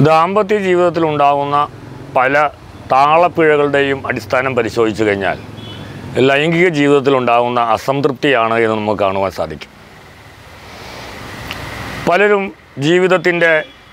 ദാമ്പത്യ ജീവിതത്തിൽ ഉണ്ടാകുന്ന പല താളപ്പിഴകളുടെയും അടിസ്ഥാനം പരിശോധിച്ചു കഴിഞ്ഞാൽ ലൈംഗിക ജീവിതത്തിൽ ഉണ്ടാകുന്ന അസംതൃപ്തിയാണ് എന്ന് നമുക്ക് കാണുവാൻ സാധിക്കും പലരും ജീവിതത്തിൻ്റെ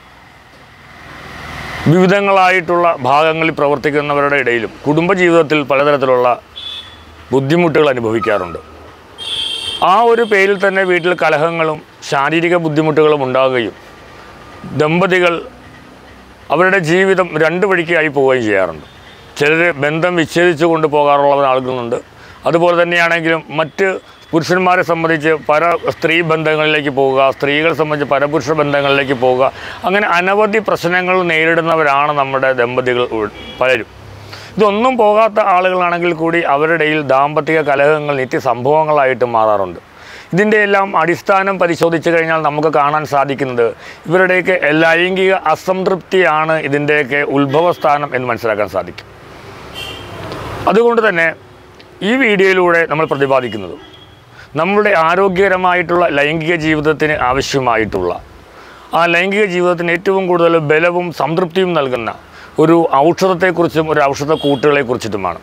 വിവിധങ്ങളായിട്ടുള്ള ഭാഗങ്ങളിൽ പ്രവർത്തിക്കുന്നവരുടെ ഇടയിലും കുടുംബജീവിതത്തിൽ പലതരത്തിലുള്ള ബുദ്ധിമുട്ടുകൾ അനുഭവിക്കാറുണ്ട് ആ ഒരു പേരിൽ തന്നെ വീട്ടിൽ കലഹങ്ങളും ശാരീരിക ബുദ്ധിമുട്ടുകളും ഉണ്ടാകുകയും ദമ്പതികൾ അവരുടെ ജീവിതം രണ്ട് വഴിക്കായി പോവുകയും ചെയ്യാറുണ്ട് ചിലർ ബന്ധം വിച്ഛേദിച്ചു കൊണ്ട് പോകാറുള്ള ആളുകളുണ്ട് അതുപോലെ തന്നെയാണെങ്കിലും മറ്റ് പുരുഷന്മാരെ സംബന്ധിച്ച് പല സ്ത്രീ ബന്ധങ്ങളിലേക്ക് പോവുക സ്ത്രീകളെ സംബന്ധിച്ച് പരപുരുഷ ബന്ധങ്ങളിലേക്ക് പോവുക അങ്ങനെ അനവധി പ്രശ്നങ്ങൾ നേരിടുന്നവരാണ് നമ്മുടെ ദമ്പതികൾ ഉൾ- പലരും ഇതൊന്നും പോകാത്ത ആളുകളാണെങ്കിൽ കൂടി അവരുടെ ഇടയിൽ ദാമ്പത്തിക കലഹങ്ങൾ നിത്യസംഭവങ്ങളായിട്ട് മാറാറുണ്ട് ഇതിൻ്റെ എല്ലാം അടിസ്ഥാനം പരിശോധിച്ച് കഴിഞ്ഞാൽ നമുക്ക് കാണാൻ സാധിക്കുന്നത് ഇവരുടെയൊക്കെ ലൈംഗിക അസംതൃപ്തിയാണ് ഇതിൻ്റെയൊക്കെ ഉത്ഭവസ്ഥാനം എന്ന് മനസ്സിലാക്കാൻ സാധിക്കും അതുകൊണ്ട് തന്നെ ഈ വീഡിയോയിലൂടെ നമ്മൾ പ്രതിപാദിക്കുന്നത് നമ്മളുടെ ആരോഗ്യകരമായിട്ടുള്ള ലൈംഗിക ജീവിതത്തിന് ആവശ്യമായിട്ടുള്ള ആ ലൈംഗിക ജീവിതത്തിന് ഏറ്റവും കൂടുതൽ ബലവും സംതൃപ്തിയും നൽകുന്ന ഒരു ഔഷധത്തെക്കുറിച്ചും ഒരു ഔഷധ കൂട്ടുകളെക്കുറിച്ചിട്ടുമാണ്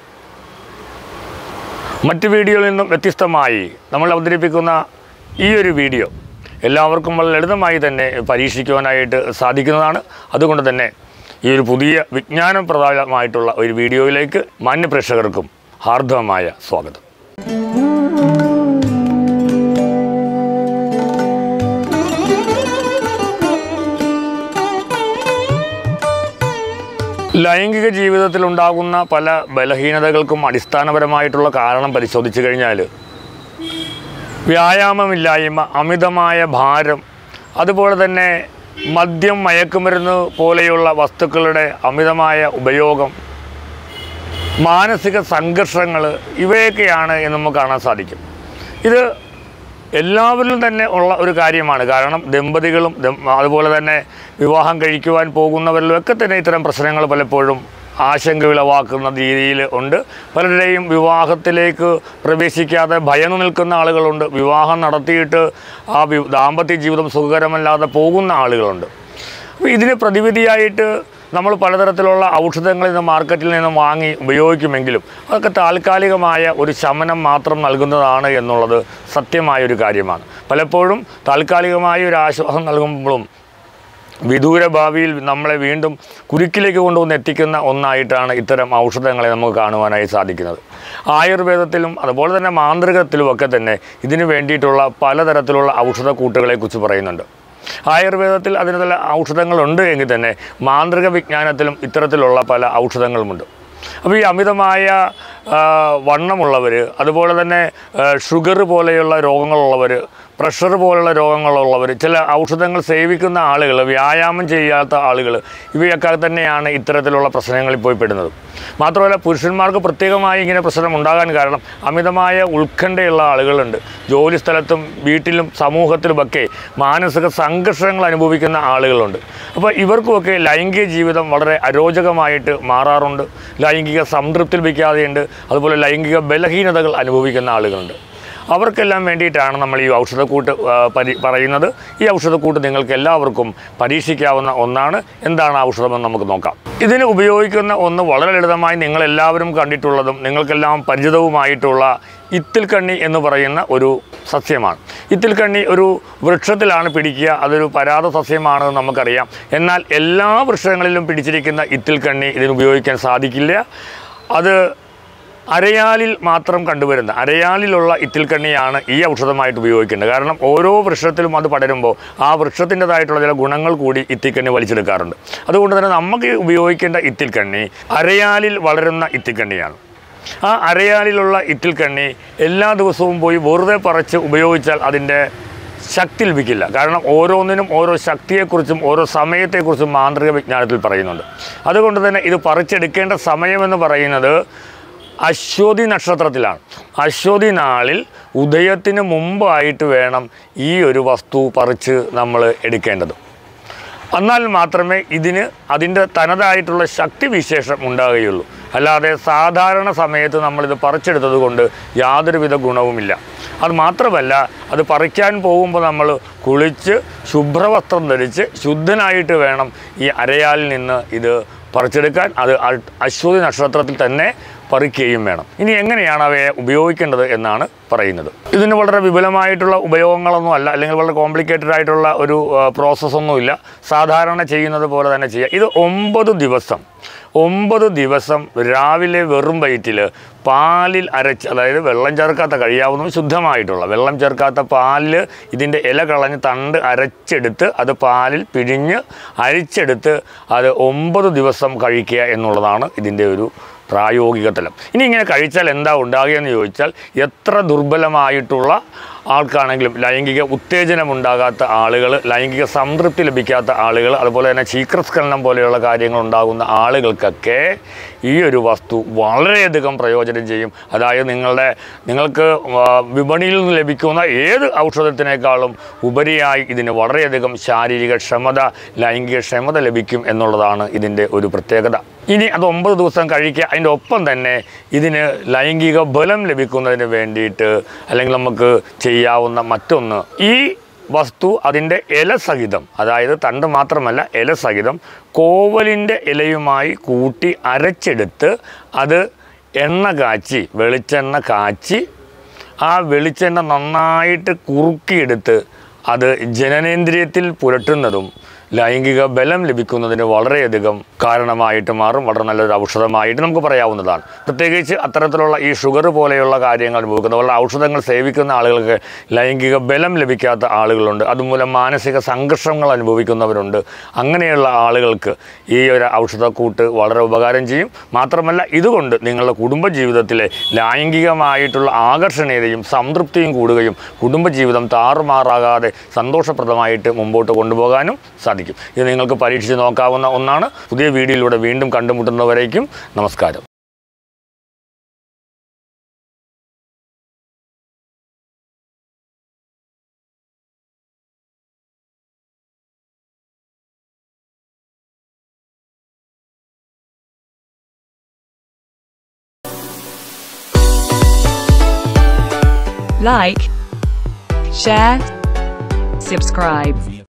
മറ്റ് വീഡിയോയിൽ നിന്നും വ്യത്യസ്തമായി നമ്മൾ അവതരിപ്പിക്കുന്ന ഈ ഒരു വീഡിയോ എല്ലാവർക്കും വളരെ ലളിതമായി തന്നെ പരീക്ഷിക്കുവാനായിട്ട് സാധിക്കുന്നതാണ് അതുകൊണ്ട് തന്നെ ഈ ഒരു പുതിയ വിജ്ഞാനപ്രദമായിട്ടുള്ള ഒരു വീഡിയോയിലേക്ക് മാന്യ പ്രേക്ഷകർക്കും ഹാർദവമായ സ്വാഗതം ലൈംഗിക ജീവിതത്തിൽ ഉണ്ടാകുന്ന പല ബലഹീനതകൾക്കും അടിസ്ഥാനപരമായിട്ടുള്ള കാരണം പരിശോധിച്ചു കഴിഞ്ഞാൽ വ്യായാമമില്ലായ്മ അമിതമായ ഭാരം അതുപോലെ തന്നെ മദ്യം മയക്കുമരുന്ന് പോലെയുള്ള വസ്തുക്കളുടെ അമിതമായ ഉപയോഗം മാനസിക സംഘർഷങ്ങൾ ഇവയൊക്കെയാണ് എന്ന് നമുക്ക് കാണാൻ സാധിക്കും ഇത് എല്ലാവരിലും തന്നെ ഉള്ള ഒരു കാര്യമാണ് കാരണം ദമ്പതികളും ദം- അതുപോലെ തന്നെ വിവാഹം കഴിക്കുവാൻ പോകുന്നവരിലും ഒക്കെ തന്നെ ഇത്തരം പ്രശ്നങ്ങൾ പലപ്പോഴും ആശങ്ക വിളവാക്കുന്ന രീതിയിൽ ഉണ്ട് പലരുടെയും വിവാഹത്തിലേക്ക് പ്രവേശിക്കാതെ ഭയന്നു നിൽക്കുന്ന ആളുകളുണ്ട് വിവാഹം നടത്തിയിട്ട് ആ വി- ദാമ്പത്യ ജീവിതം സുഖകരമല്ലാതെ പോകുന്ന ആളുകളുണ്ട് അപ്പോൾ ഇതിന് പ്രതിവിധിയായിട്ട് നമ്മൾ പലതരത്തിലുള്ള ഔഷധങ്ങൾ ഇന്ന് മാർക്കറ്റിൽ നിന്ന് വാങ്ങി ഉപയോഗിക്കുമെങ്കിലും അതൊക്കെ താൽക്കാലികമായ ഒരു ശമനം മാത്രം നൽകുന്നതാണ് എന്നുള്ളത് സത്യമായ ഒരു കാര്യമാണ് പലപ്പോഴും താൽക്കാലികമായ ഒരു ആശ്വാസം നൽകുമ്പോഴും വിദൂര ഭാവിയിൽ നമ്മളെ വീണ്ടും കുരുക്കിലേക്ക് കൊണ്ടുവന്ന് എത്തിക്കുന്ന ഒന്നായിട്ടാണ് ഇത്തരം ഔഷധങ്ങളെ നമുക്ക് കാണുവാനായി സാധിക്കുന്നത് ആയുർവേദത്തിലും അതുപോലെ തന്നെ മാന്ത്രികത്തിലുമൊക്കെ തന്നെ ഇതിന് വേണ്ടിയിട്ടുള്ള പലതരത്തിലുള്ള ഔഷധ കൂട്ടുകളെക്കുറിച്ച് പറയുന്നുണ്ട് ആയുർവേദത്തിൽ അതിന് ചില ഔഷധങ്ങളുണ്ട് എങ്കിൽ തന്നെ മാന്ത്രിക വിജ്ഞാനത്തിലും ഇത്തരത്തിലുള്ള പല ഔഷധങ്ങളുമുണ്ട് അപ്പോൾ ഈ അമിതമായ ആ, വണ്ണമുള്ളവർ അതുപോലെ തന്നെ ഷുഗർ പോലെയുള്ള രോഗങ്ങളുള്ളവർ പ്രഷർ പോലുള്ള രോഗങ്ങളുള്ളവർ ചില ഔഷധങ്ങൾ സേവിക്കുന്ന ആളുകൾ വ്യായാമം ചെയ്യാത്ത ആളുകൾ ഇവയൊക്കെ തന്നെയാണ് ഇത്തരത്തിലുള്ള പ്രശ്നങ്ങളിൽ പോയി പെടുന്നത് മാത്രമല്ല പുരുഷന്മാർക്ക് പ്രത്യേകമായി ഇങ്ങനെ പ്രശ്നം ഉണ്ടാകാൻ കാരണം അമിതമായ ഉത്കണ്ഠയുള്ള ആളുകളുണ്ട് ജോലി സ്ഥലത്തും വീട്ടിലും സമൂഹത്തിലുമൊക്കെ മാനസിക സംഘർഷങ്ങൾ അനുഭവിക്കുന്ന ആളുകളുണ്ട് അപ്പോൾ ഇവർക്കുമൊക്കെ ലൈംഗിക ജീവിതം വളരെ അരോചകമായിട്ട് മാറാറുണ്ട് ലൈംഗിക സംതൃപ്തി ലഭിക്കാതെയുണ്ട് അതുപോലെ ലൈംഗിക ബലഹീനതകൾ അനുഭവിക്കുന്ന ആളുകളുണ്ട് അവർക്കെല്ലാം വേണ്ടിയിട്ടാണ് നമ്മൾ ഈ ഔഷധക്കൂട്ട് ആ, പരി പറയുന്നത് ഈ ഔഷധക്കൂട്ട് നിങ്ങൾക്ക് എല്ലാവർക്കും പരീക്ഷിക്കാവുന്ന ഒന്നാണ് എന്താണ് ആ ഔഷധമെന്ന് നമുക്ക് നോക്കാം ഇതിന് ഉപയോഗിക്കുന്ന ഒന്ന് വളരെ ലളിതമായി നിങ്ങളെല്ലാവരും കണ്ടിട്ടുള്ളതും നിങ്ങൾക്കെല്ലാം പരിചിതവുമായിട്ടുള്ള ഇത്തിൽക്കണ്ണി എന്ന് പറയുന്ന ഒരു സസ്യമാണ് ഇത്തിൽക്കണ്ണി ഒരു വൃക്ഷത്തിലാണ് പിടിക്കുക അതൊരു പരാത സസ്യമാണെന്ന് നമുക്കറിയാം എന്നാൽ എല്ലാ വൃക്ഷങ്ങളിലും പിടിച്ചിരിക്കുന്ന ഇത്തിൽക്കണ്ണി ഇതിന് ഉപയോഗിക്കാൻ സാധിക്കില്ല അത് അരയാലിൽ മാത്രം കണ്ടുവരുന്ന അരയാലിലുള്ള ഇത്തിൽക്കണ്ണിയാണ് ഈ ഔഷധമായിട്ട് ഉപയോഗിക്കേണ്ടത് കാരണം ഓരോ വൃക്ഷത്തിലും അത് പടരുമ്പോൾ ആ വൃക്ഷത്തിൻ്റെതായിട്ടുള്ള ചില ഗുണങ്ങൾ കൂടി ഇത്തിക്കണ്ണി വലിച്ചെടുക്കാറുണ്ട് അതുകൊണ്ട് തന്നെ നമുക്ക് ഉപയോഗിക്കേണ്ട ഇത്തിൽക്കണ്ണി അരയാലിൽ വളരുന്ന ഇത്തിക്കണ്ണിയാണ് ആ അരയാലിലുള്ള ഇത്തിൽക്കണ്ണി എല്ലാ ദിവസവും പോയി വെറുതെ പറിച്ച് ഉപയോഗിച്ചാൽ അതിൻ്റെ ശക്തി ലഭിക്കില്ല കാരണം ഓരോന്നിനും ഓരോ ശക്തിയെക്കുറിച്ചും ഓരോ സമയത്തെക്കുറിച്ചും മാന്ത്രിക വിജ്ഞാനത്തിൽ പറയുന്നുണ്ട് അതുകൊണ്ട് തന്നെ ഇത് പറിച്ചെടുക്കേണ്ട സമയമെന്ന് പറയുന്നത് അശ്വതി നക്ഷത്രത്തിലാണ് അശ്വതി നാളിൽ ഉദയത്തിന് മുമ്പായിട്ട് വേണം ഈ ഒരു വസ്തു പറിച്ച് നമ്മൾ എടുക്കേണ്ടത് എന്നാൽ മാത്രമേ ഇതിന് അതിൻ്റെ തനതായിട്ടുള്ള ശക്തി വിശേഷം ഉണ്ടാകുകയുള്ളൂ അല്ലാതെ സാധാരണ സമയത്ത് നമ്മളിത് പറിച്ചെടുത്തത് കൊണ്ട് യാതൊരുവിധ ഗുണവുമില്ല അത് മാത്രമല്ല അത് പറിക്കാൻ പോകുമ്പോൾ നമ്മൾ കുളിച്ച് ശുഭ്രവസ്ത്രം ധരിച്ച് ശുദ്ധനായിട്ട് വേണം ഈ അരയാലിൽ നിന്ന് ഇത് പറിച്ചെടുക്കാൻ അത് അ- അശ്വതി നക്ഷത്രത്തിൽ തന്നെ പറിക്കുകയും വേണം ഇനി എങ്ങനെയാണ് അവയെ ഉപയോഗിക്കേണ്ടത് എന്നാണ് പറയുന്നത് ഇതിന് വളരെ വിപുലമായിട്ടുള്ള ഉപയോഗങ്ങളൊന്നും അല്ല അല്ലെങ്കിൽ വളരെ കോംപ്ലിക്കേറ്റഡ് ആയിട്ടുള്ള ഒരു പ്രോസസ്സൊന്നുമില്ല സാധാരണ ചെയ്യുന്നത് പോലെ തന്നെ ചെയ്യുക ഇത് ഒമ്പത് ദിവസം ഒമ്പത് ദിവസം രാവിലെ വെറും വയറ്റിൽ പാലിൽ അരച്ച് അതായത് വെള്ളം ചേർക്കാത്ത കഴിയാവുന്നതും ശുദ്ധമായിട്ടുള്ള വെള്ളം ചേർക്കാത്ത പാലിൽ ഇതിൻ്റെ ഇല കളഞ്ഞ് തണ്ട് അരച്ചെടുത്ത് അത് പാലിൽ പിഴിഞ്ഞ് അരിച്ചെടുത്ത് അത് ഒമ്പത് ദിവസം കഴിക്കുക എന്നുള്ളതാണ് ഇതിൻ്റെ ഒരു പ്രായോഗിക തലം ഇനി ഇങ്ങനെ കഴിച്ചാൽ എന്താ ഉണ്ടാകുക എന്ന് ചോദിച്ചാൽ എത്ര ദുർബലമായിട്ടുള്ള ആൾക്കാണെങ്കിലും ലൈംഗിക ഉത്തേജനം ഉണ്ടാകാത്ത ആളുകൾ ലൈംഗിക സംതൃപ്തി ലഭിക്കാത്ത ആളുകൾ അതുപോലെ തന്നെ ശീക്രസ്ഖലനം പോലെയുള്ള കാര്യങ്ങൾ ഉണ്ടാകുന്ന ആളുകൾക്കൊക്കെ ഈ ഒരു വസ്തു വളരെയധികം പ്രയോജനം ചെയ്യും അതായത് നിങ്ങളുടെ നിങ്ങൾക്ക് ആ, വിപണിയിൽ നിന്ന് ലഭിക്കുന്ന ഏത് ഔഷധത്തിനേക്കാളും ഉപരിയായി ഇതിന് വളരെയധികം ശാരീരിക ക്ഷമത ലൈംഗിക ക്ഷമത ലഭിക്കും എന്നുള്ളതാണ് ഇതിൻ്റെ ഒരു പ്രത്യേകത ഇനി അത് ഒമ്പത് ദിവസം കഴിക്കുക അതിൻ്റെ ഒപ്പം തന്നെ ഇതിന് ലൈംഗിക ബലം ലഭിക്കുന്നതിന് വേണ്ടിയിട്ട് അല്ലെങ്കിൽ നമുക്ക് ചെയ്യാവുന്ന മറ്റൊന്ന് ഈ വസ്തു അതിൻ്റെ ഇല സഹിതം അതായത് തണ്ട് മാത്രമല്ല ഇല സഹിതം കോവലിൻ്റെ ഇലയുമായി കൂട്ടി അരച്ചെടുത്ത് അത് എണ്ണ കാച്ചി വെളിച്ചെണ്ണ കാച്ചി ആ വെളിച്ചെണ്ണ നന്നായിട്ട് കുറുക്കിയെടുത്ത് അത് ജനനേന്ദ്രിയത്തിൽ പുരട്ടുന്നതും ലൈംഗിക ബലം ലഭിക്കുന്നതിന് വളരെയധികം കാരണമായിട്ട് മാറും വളരെ നല്ലൊരു ഔഷധമായിട്ട് നമുക്ക് പറയാവുന്നതാണ് പ്രത്യേകിച്ച് അത്തരത്തിലുള്ള ഈ ഷുഗർ പോലെയുള്ള കാര്യങ്ങൾ അനുഭവിക്കുന്ന വളരെ ഔഷധങ്ങൾ സേവിക്കുന്ന ആളുകൾക്ക് ലൈംഗിക ബലം ലഭിക്കാത്ത ആളുകളുണ്ട് അതുമൂലം മാനസിക സംഘർഷങ്ങൾ അനുഭവിക്കുന്നവരുണ്ട് അങ്ങനെയുള്ള ആളുകൾക്ക് ഈ ഒരു ഔഷധക്കൂട്ട് വളരെ ഉപകാരം ചെയ്യും മാത്രമല്ല ഇതുകൊണ്ട് നിങ്ങളുടെ കുടുംബജീവിതത്തിലെ ലൈംഗികമായിട്ടുള്ള ആകർഷണീയതയും സംതൃപ്തിയും കൂടുകയും കുടുംബജീവിതം താറുമാറാകാതെ സന്തോഷപ്രദമായിട്ട് മുമ്പോട്ട് കൊണ്ടുപോകാനും സാധിക്കും ഇത് നിങ്ങൾക്ക് പരീക്ഷിച്ച് നോക്കാവുന്ന ഒന്നാണ് പുതിയ വീഡിയോയിലൂടെ വീണ്ടും കണ്ടുമുട്ടുന്നവരേക്കും നമസ്കാരം like, share, subscribe.